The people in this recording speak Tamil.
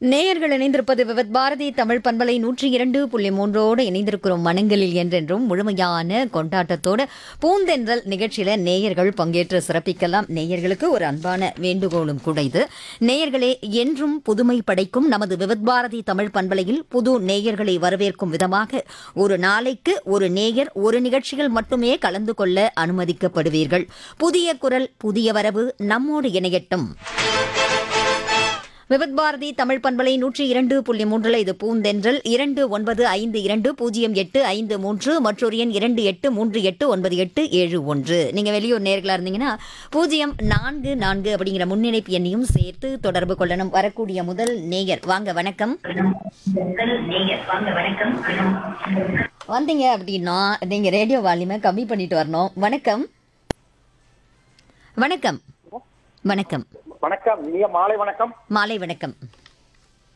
நேயர்கள் இணைந்திருப்பது விவத் பாரதி தமிழ் பண்பலை நூற்றி இரண்டு புள்ளி மூன்றோடு இணைந்திருக்கிறோம் மனங்களில் என்றென்றும் முழுமையான கொண்டாட்டத்தோடு பூந்தென்றல் நிகழ்ச்சியில நேயர்கள் பங்கேற்று சிறப்பிக்கலாம் நேயர்களுக்கு ஒரு அன்பான வேண்டுகோளும் கூட இது நேயர்களே என்றும் புதுமை படைக்கும் நமது விவத் பாரதி தமிழ் பண்பலையில் புது நேயர்களை வரவேற்கும் விதமாக ஒரு நாளைக்கு ஒரு நேயர் ஒரு நிகழ்ச்சியில் மட்டுமே கலந்து கொள்ள அனுமதிக்கப்படுவீர்கள் புதிய குரல் புதிய வரவு நம்மோடு இணையட்டும் விபத் பாரதி தமிழ் பண்பலை நூற்றி இரண்டு புள்ளி மூன்றுல இது பூந்தென்றல் இரண்டு ஒன்பது ஐந்து இரண்டு பூஜ்ஜியம் எட்டு ஐந்து மூன்று மற்றொரு எண் இரண்டு எட்டு மூன்று எட்டு ஒன்பது எட்டு ஏழு ஒன்று நீங்க வெளியூர் நேர்களா இருந்தீங்கன்னா பூஜ்ஜியம் நான்கு நான்கு அப்படிங்கிற முன்னிணைப்பு எண்ணையும் சேர்த்து தொடர்பு கொள்ளணும் வரக்கூடிய முதல் நேயர் வாங்க வணக்கம் வந்தீங்க அப்படின்னா நீங்க ரேடியோ வால்யூமை கம்மி பண்ணிட்டு வரணும் வணக்கம் வணக்கம் வணக்கம் வணக்கம் இனிய மாலை வணக்கம் மாலை வணக்கம்